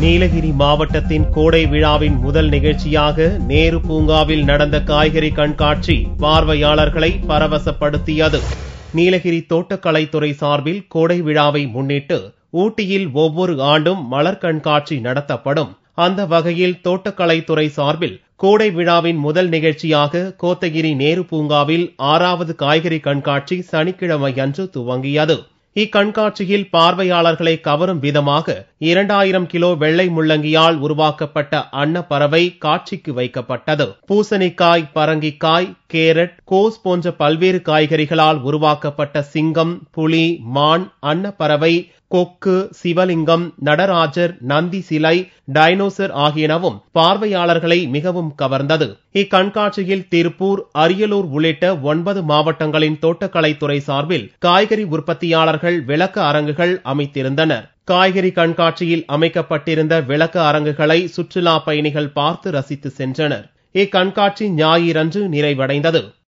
நீலகிரி மாவட்டத்தின் கோடை விழாவின் முதல் நிகழ்ச்சியாக நேரு பூங்காவில் நடந்த காய்கறி கண்காட்சி பார்வையாளர்களை பரவசப்படுத்தியது நீலகிரி தோட்டக்கலைத்துறை சார்பில் கோடை விழாவை முன்னிட்டு ஊட்டியில் ஒவ்வொரு ஆண்டும் மலர் கண்காட்சி நடத்தப்படும் அந்த வகையில் தோட்டக்கலைத்துறை சார்பில் கோடை விழாவின் முதல் நிகழ்ச்சியாக கோத்தகிரி நேரு பூங்காவில் ஆறாவது காய்கறி கண்காட்சி சனிக்கிழமை அன்று துவங்கியது இக்கண்காட்சியில் பார்வையாளர்களை கவரும் விதமாக இரண்டாயிரம் கிலோ வெள்ளை முள்ளங்கியால் உருவாக்கப்பட்ட அன்னப்பறவை காட்சிக்கு வைக்கப்பட்டது பூசணிக்காய் பரங்கிக்காய் கேரட் கோஸ் போன்ற பல்வேறு காய்கறிகளால் உருவாக்கப்பட்ட சிங்கம் புலி மான் அன்னப்பறவை கொக்கு சிவலிங்கம் நடராஜர் நந்தி சிலை டைனோசர் ஆகியனவும் பார்வையாளர்களை மிகவும் கவர்ந்தது இக்கண்காட்சியில் திருப்பூர் அரியலூர் உள்ளிட்ட ஒன்பது மாவட்டங்களின் தோட்டக்கலைத்துறை சார்பில் காய்கறி உற்பத்தியாளர்கள் விளக்க அரங்குகள் அமைத்திருந்தனர் காய்கறி கண்காட்சியில் அமைக்கப்பட்டிருந்த விளக்க அரங்குகளை சுற்றுலா பயணிகள் பார்த்து ரசித்து சென்றனர் இக்கண்காட்சி ஞாயிறன்று நிறைவடைந்தது